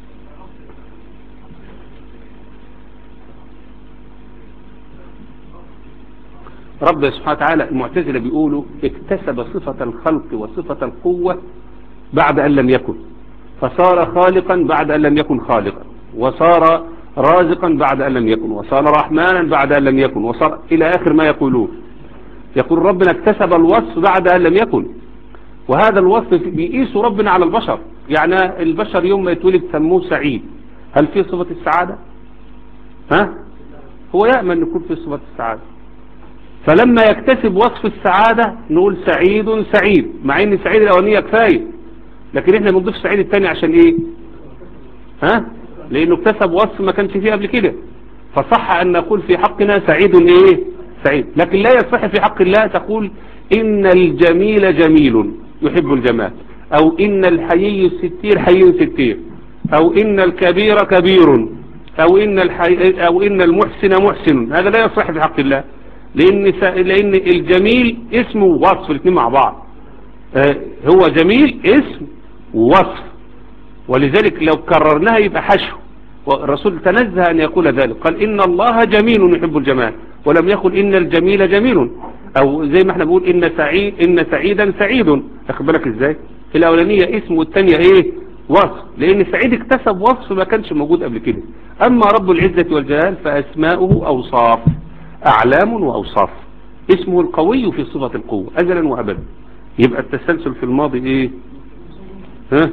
رب سبحانه وتعالى المعتزلة بيقولوا اكتسب صفة الخلق وصفة القوة بعد أن لم يكن فصار خالقا بعد أن لم يكن خالقا وصار رازقا بعد أن لم يكن وصار رحمانا بعد أن لم يكن وصار إلى آخر ما يقولون يقول ربنا اكتسب الوصف بعد أن لم يكن وهذا الوصف بيقيس ربنا على البشر يعني البشر يوم ما يتولد سموه سعيد هل في صفة السعادة ها هو يأمن أن يكون في صفة السعادة فلما يكتسب وصف السعادة نقول سعيد سعيد مع ان سعيد الاولانية كفاية لكن احنا بنضيف سعيد الثاني عشان ايه ها لانه اكتسب وصف ما كانش فيه قبل كده فصح ان نقول في حقنا سعيد ايه سعيد لكن لا يصح في حق الله تقول ان الجميل جميل يحب الجمال او ان الحيي الستير حي ستير او ان الكبير كبير او ان الحي او ان المحسن محسن هذا لا يصح في حق الله لان س... لان الجميل اسم ووصف الاثنين مع بعض آه هو جميل اسم ووصف ولذلك لو كررناها يبقى حشو والرسول تنزه ان يقول ذلك قال ان الله جميل يحب الجمال ولم يقل إن الجميل جميل أو زي ما احنا بنقول إن سعيد إن سعيدا سعيد أخد بالك إزاي الأولانية اسم والثانية إيه وصف لأن سعيد اكتسب وصف ما كانش موجود قبل كده أما رب العزة والجلال فأسماؤه أوصاف أعلام وأوصاف اسمه القوي في صفة القوة أجلا وأبدا يبقى التسلسل في الماضي إيه ها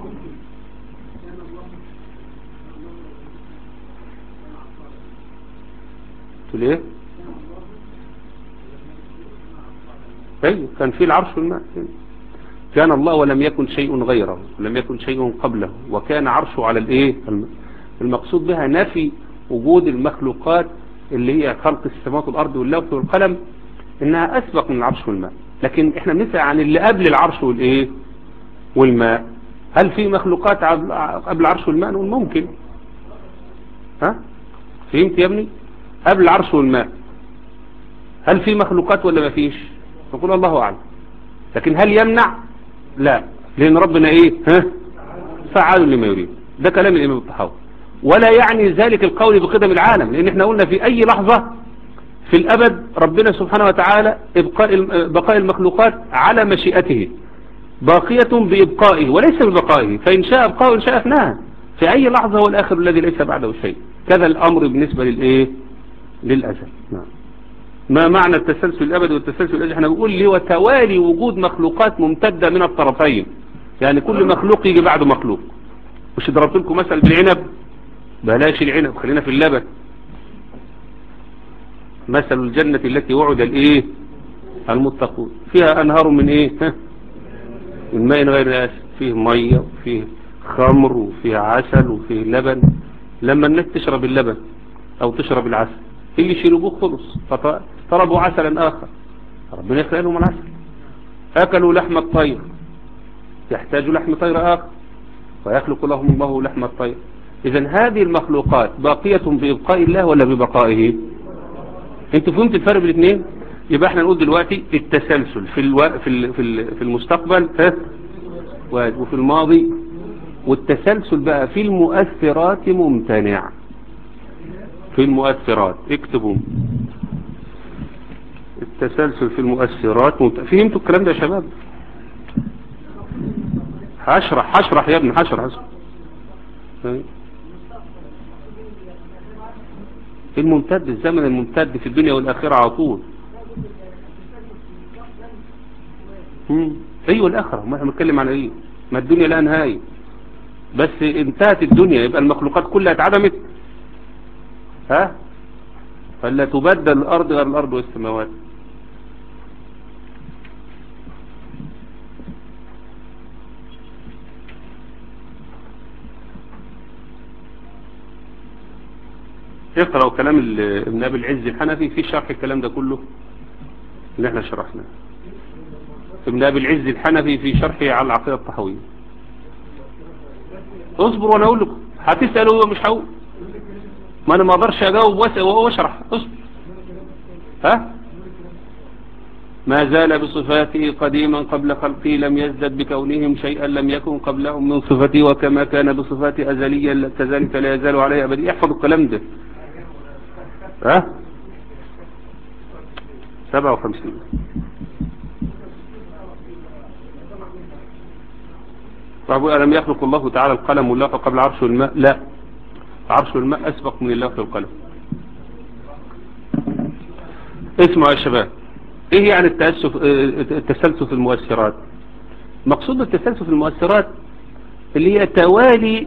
تقول ايه ايوه كان في العرش والماء كان الله ولم يكن شيء غيره ولم يكن شيء قبله وكان عرشه على الايه المقصود بها نفي وجود المخلوقات اللي هي خلق السماوات والارض واللوح والقلم انها اسبق من العرش والماء لكن احنا بنسأل عن اللي قبل العرش والايه والماء هل في مخلوقات قبل العرش والماء ممكن ها فهمت يا ابني قبل العرش والماء هل في مخلوقات ولا ما فيش نقول الله اعلم لكن هل يمنع لا لان ربنا ايه ها فعال لما يريد ده كلام الامام الطحاوي ولا يعني ذلك القول بقدم العالم لان احنا قلنا في اي لحظة في الابد ربنا سبحانه وتعالى ابقاء بقاء المخلوقات على مشيئته باقية بإبقائه وليس ببقائه فإن شاء أبقاه وإن شاء أفناه في أي لحظة هو الآخر الذي ليس بعده شيء كذا الأمر بالنسبة للإيه للأزل نعم ما معنى التسلسل الأبدي والتسلسل الأزل احنا بنقول لي وتوالي وجود مخلوقات ممتدة من الطرفين يعني كل مخلوق يجي بعده مخلوق مش ضربت لكم مثل بالعنب بلاش العنب خلينا في اللبن مثل الجنة التي وعد الايه المتقون فيها انهار من ايه ها من ماء غير آسف فيه مية وفيه خمر وفيه عسل وفيه لبن لما الناس تشرب اللبن او تشرب العسل اللي يشربوه خلص فطلبوا عسلا اخر ربنا يخلق لهم العسل اكلوا لحم الطير يحتاجوا لحم طير اخر ويخلق لهم الله لحم الطير اذا هذه المخلوقات باقية بإبقاء الله ولا ببقائه انتوا فهمت الفرق بين الاثنين يبقى احنا نقول دلوقتي التسلسل في الو... في ال... في, ال... في المستقبل ها وفي الماضي والتسلسل بقى في المؤثرات ممتنع في المؤثرات اكتبوا التسلسل في المؤثرات ممتنع فهمتوا الكلام ده يا شباب هشرح هشرح يا ابني هشرح هشرح الممتد الزمن الممتد في الدنيا والآخرة على طول ايوه الاخره ما احنا بنتكلم عن ايه ما الدنيا لها نهايه بس انتهت الدنيا يبقى المخلوقات كلها اتعدمت ها فلا تبدل الارض غير الارض والسماوات اقرأوا كلام ابن ابي العز الحنفي في شرح الكلام ده كله اللي احنا شرحناه ابن ابي العز الحنفي في شرحه على العقيدة الطحوية اصبر وانا اقول لكم هتسألوا مش هقول ما انا ما اقدرش اجاوب واشرح اصبر ها ما زال بصفاته قديما قبل خلقه لم يزدد بكونهم شيئا لم يكن قبلهم من صفته وكما كان بصفاته أزليا كذلك لا يزال عليه أبدا احفظوا الكلام ده ها 57 طب ألم يخلق الله تعالى القلم واللوح قبل عرش الماء لا عرش الماء أسبق من اللوح والقلم اسمعوا يا شباب ايه يعني التأسف التسلسل في المؤثرات مقصود التسلسل في المؤثرات اللي هي توالي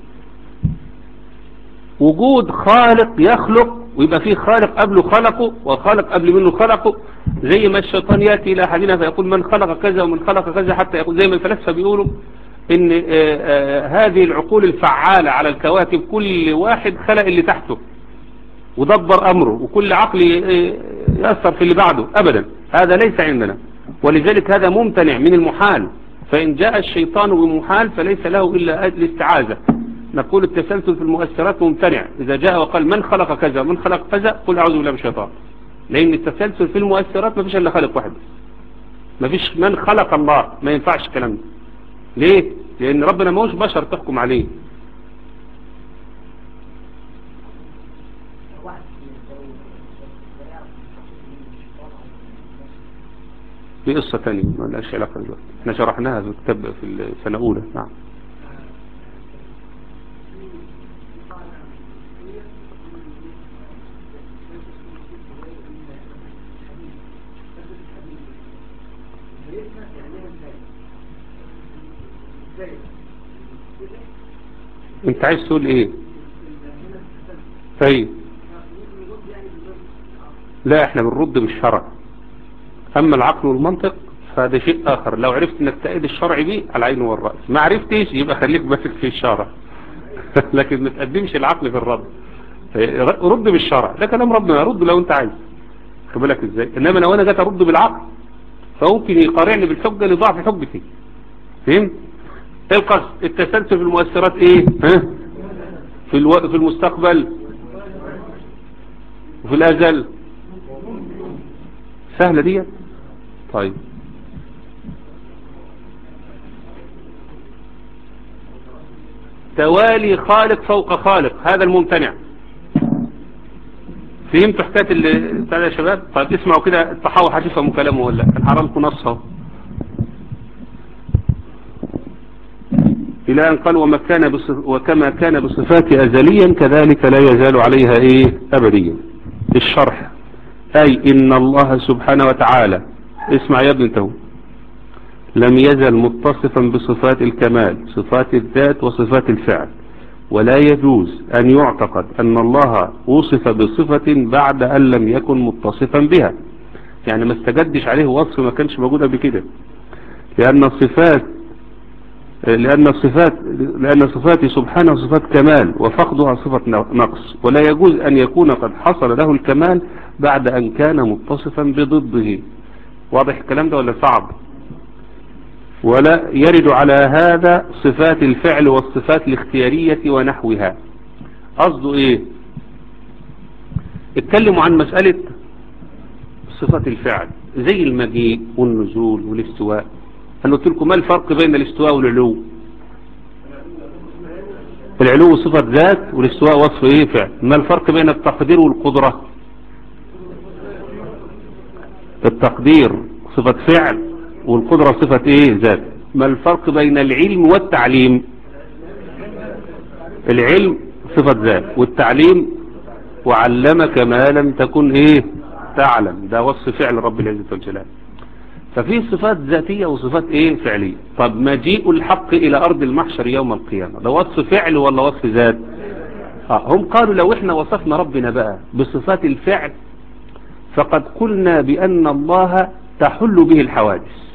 وجود خالق يخلق ويبقى فيه خالق قبله خلقه وخالق قبل منه خلقه زي ما الشيطان يأتي إلى أحدنا فيقول من خلق كذا ومن خلق كذا حتى يقول زي ما الفلاسفة بيقولوا ان آآ آآ هذه العقول الفعالة على الكواكب كل واحد خلق اللي تحته ودبر أمره وكل عقل يأثر في اللي بعده أبدا هذا ليس عندنا ولذلك هذا ممتنع من المحال فإن جاء الشيطان بمحال فليس له إلا الاستعاذة نقول التسلسل في المؤثرات ممتنع إذا جاء وقال من خلق كذا من خلق كذا قل أعوذ بالله من الشيطان لأن التسلسل في المؤثرات ما فيش إلا خالق واحد ما فيش من خلق الله ما ينفعش الكلام ده ليه لأن ربنا ما هوش بشر تحكم عليه دي قصة تانية ما لهاش علاقة دلوقتي احنا شرحناها في الكتاب في السنة الأولى نعم انت عايز تقول ايه طيب لا احنا بنرد بالشرع اما العقل والمنطق فهذا شيء اخر لو عرفت انك تأيد الشرع بيه على العين والرأس ما عرفتش يبقى خليك ماسك في الشرع لكن ما تقدمش العقل في الرد رد بالشرع ده كلام ربنا رد لو انت عايز خد بالك ازاي انما لو انا جيت ارد بالعقل فممكن يقارعني بالحجة لضعف حجتي فهمت ايه القصد التسلسل في المؤثرات ايه ها في الو... في المستقبل وفي الازل سهلة دي طيب توالي خالق فوق خالق هذا الممتنع فهمتوا حكايه اللي بتاع يا شباب طيب اسمعوا كده التحاور هتفهموا كلامه ولا كان حرامكم نصها إلى أن قال وما كان بصف وكما كان بصفات أزليا كذلك لا يزال عليها إيه أبديا الشرح أي إن الله سبحانه وتعالى اسمع يا ابن انتهو لم يزل متصفا بصفات الكمال صفات الذات وصفات الفعل ولا يجوز أن يعتقد أن الله وصف بصفة بعد أن لم يكن متصفا بها يعني ما استجدش عليه وصف ما كانش موجود قبل كده لأن الصفات لأن الصفات لأن صفاته سبحانه صفات كمال وفقدها صفة نقص ولا يجوز أن يكون قد حصل له الكمال بعد أن كان متصفا بضده واضح الكلام ده ولا صعب ولا يرد على هذا صفات الفعل والصفات الاختيارية ونحوها قصده ايه اتكلموا عن مسألة صفات الفعل زي المجيء والنزول والاستواء انا قلت لكم ما الفرق بين الاستواء والعلو العلو صفة ذات والاستواء وصف ايه فعل ما الفرق بين التقدير والقدرة التقدير صفة فعل والقدرة صفة ايه ذات ما الفرق بين العلم والتعليم العلم صفة ذات والتعليم وعلمك ما لم تكن ايه تعلم ده وصف فعل رب العزة والجلال ففي صفات ذاتية وصفات ايه فعلية طب مجيء الحق الى ارض المحشر يوم القيامة ده وصف فعل ولا وصف ذات آه هم قالوا لو احنا وصفنا ربنا بقى بصفات الفعل فقد قلنا بان الله تحل به الحوادث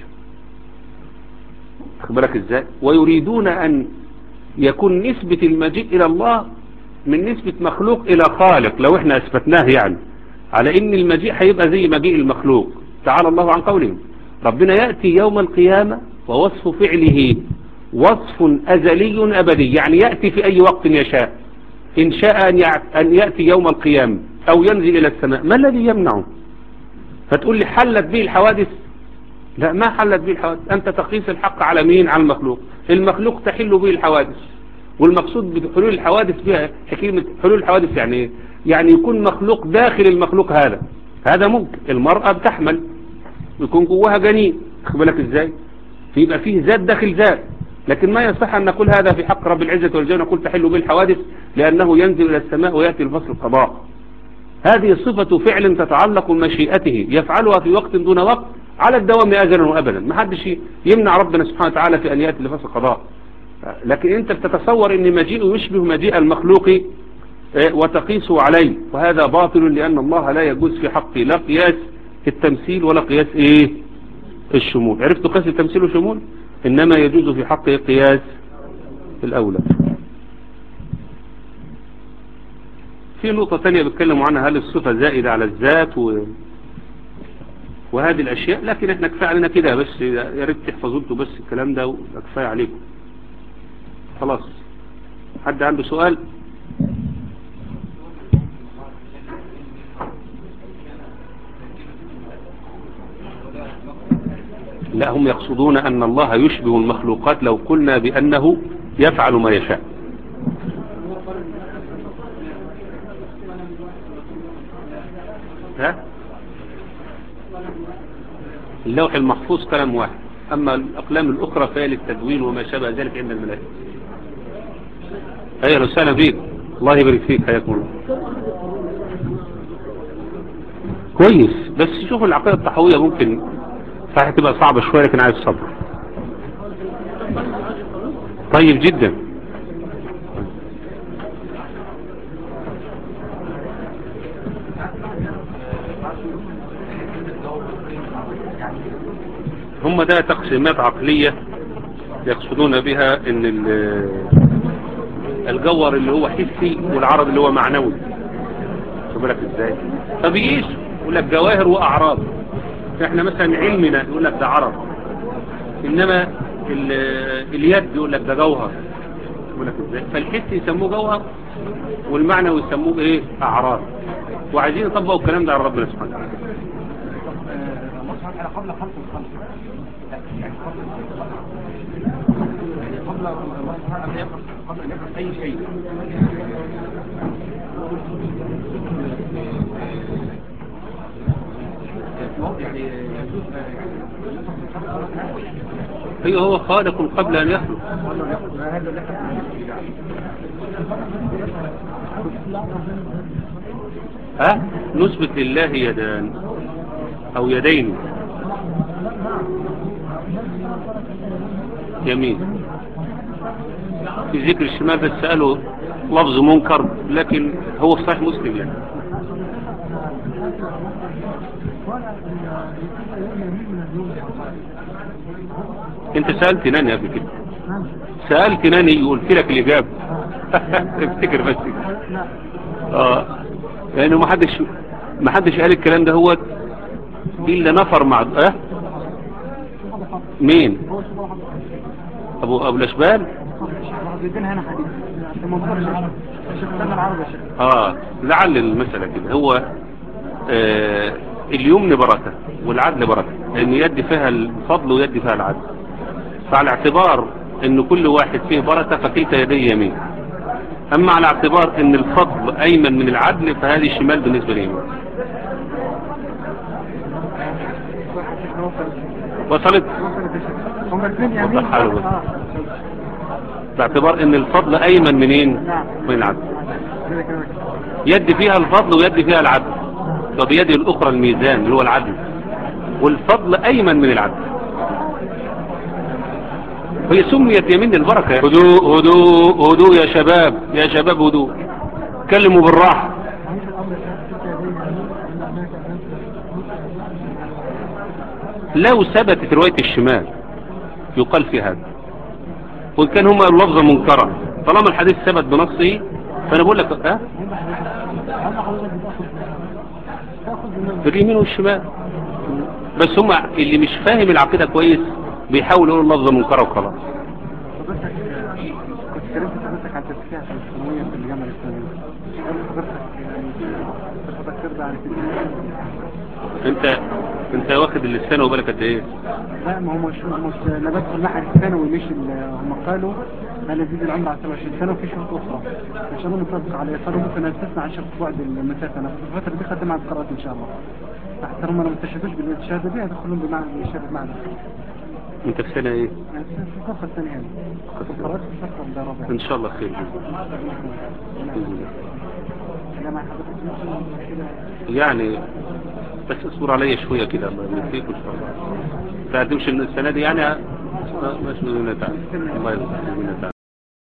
بالك ازاي ويريدون ان يكون نسبة المجيء الى الله من نسبة مخلوق الى خالق لو احنا اثبتناه يعني على ان المجيء هيبقى زي مجيء المخلوق تعالى الله عن قولهم ربنا يأتي يوم القيامة ووصف فعله وصف أزلي أبدي يعني يأتي في أي وقت يشاء إن شاء أن يأتي يوم القيامة أو ينزل إلى السماء ما الذي يمنعه فتقول لي حلت به الحوادث لا ما حلت به الحوادث أنت تقيس الحق على مين على المخلوق المخلوق تحل به الحوادث والمقصود بحلول الحوادث بها حكيمة حلول الحوادث يعني ايه يعني يكون مخلوق داخل المخلوق هذا هذا ممكن المرأة بتحمل يكون جواها جنين بالك ازاي فيبقى فيه ذات داخل ذات لكن ما يصح أن نقول هذا في حق رب العزة والجنة نقول تحل به الحوادث لأنه ينزل إلى السماء ويأتي الفصل القضاء هذه صفة فعل تتعلق بمشيئته يفعلها في وقت دون وقت على الدوام أجلا وأبدا ما حدش يمنع ربنا سبحانه وتعالى في أن يأتي لفصل القضاء لكن أنت بتتصور أن مجيئه يشبه مجيء المخلوق وتقيسه عليه وهذا باطل لأن الله لا يجوز في حقه لا قياس التمثيل ولا قياس ايه الشمول عرفت قياس التمثيل والشمول انما يجوز في حقه قياس الاولى في نقطة تانية بتكلموا عنها هل الصفة زائدة على الذات و... وهذه الاشياء لكن احنا كفاية علينا كده بس يا ريت تحفظوا انتوا بس الكلام ده كفاية عليكم خلاص حد عنده سؤال لا هم يقصدون أن الله يشبه المخلوقات لو قلنا بأنه يفعل ما يشاء ها اللوح المحفوظ كلام واحد أما الأقلام الأخرى فهي للتدوين وما شابه ذلك عند الملائكة أهلا وسهلا بيك الله يبارك فيك حياكم الله كويس بس شوف العقيدة الطحوية ممكن صحيح تبقى صعبة شوية لكن عايز صبر طيب جدا هم ده تقسيمات عقلية يقصدون بها ان ال- الجوهر اللي هو حسي والعرض اللي هو معنوي شوف بالك ازاي فبيقيس يقول لك جواهر واعراض احنا مثلا علمنا يقول لك ده عرض انما ال- اليد يقول لك ده جوهر يقول لك ازاي فالحس يسموه جوهر والمعنوي يسموه ايه اعراض وعايزين يطبقوا الكلام ده على ربنا سبحانه وتعالى الله سبحانه وتعالى قبل خلق الخلق لا يعني قبل قبل الله سبحانه أن يخلق قبل أن يخلق أي شيء يعني يجوز هي هو خالق قبل ان يخلق هذا اللي ها نثبت لله يدان او يدين يمين في ذكر الشمال بس قالوا لفظ منكر لكن هو في صحيح مسلم يعني انت سألت ناني قبل كده سألت ناني قلت لك الإجابة افتكر بس كده. اه لأنه ما حدش ما حدش قال الكلام ده هو إلا نفر مع اه مين أبو أبو الأشبال الدين هنا حديث المنظور الشيخ الإسلام العربي يا شيخ اه لعل المسألة كده هو آه اليمن بركة والعدل بركة لأن يد فيها الفضل ويد فيها العدل فعلى اعتبار ان كل واحد فيه بركة فكلتا يدي يمين اما على اعتبار ان الفضل ايمن من العدل فهذه الشمال بالنسبة لي يمين وصلت هم الاثنين يمين وضح حاله بس. آه. باعتبار ان الفضل ايمن منين نعم من العدل كده كده يد فيها الفضل ويد فيها العدل وبيده الاخرى الميزان اللي هو العدل والفضل ايمن من العدل هي سميت يمين البركة هدوء هدوء هدوء يا شباب يا شباب هدوء كلموا بالراحة لو ثبتت رواية الشمال يقال في هذا وإن كان هما اللفظة منكرة طالما الحديث ثبت بنصه فأنا بقول لك ها في اليمين والشمال بس هما اللي مش فاهم العقيدة كويس بيحاولوا يقولوا اللفظة منكرة وخلاص حضرتك كنت كلمت حضرتك عن تسكية الثانوية في الجامعة الإسلامية هل حضرتك يعني حضرتك ترضى عن كده؟ انت انت واخد اللسان وبالك قد ايه لا ما هو مش مش نبات في الناحية الثانوي مش ال- هم قالوا لا يزيد العمر على 27 سنة وفي شروط أخرى إن شاء الله نطبق عليها قالوا ممكن نستثنى عن شرط بعد المسافة نفسها الفترة دي خدمها على القرارات إن شاء الله حتى هم لو ما استشهدوش بالشهادة دي هيدخلون بمعنى الشهادة معنا انت في سنة ايه يعني في الفرقة الثانية هذه القرارات في الفرقة الرابعة ان شاء الله خير بإذن الله. لا مع حضرتك كده يعني بس اصبر عليا شوية كده الله يهديك ان شاء الله تعتمش السنة دي يعني ماشي بإذن الله تعالى الله يرضى بإذن الله تعالى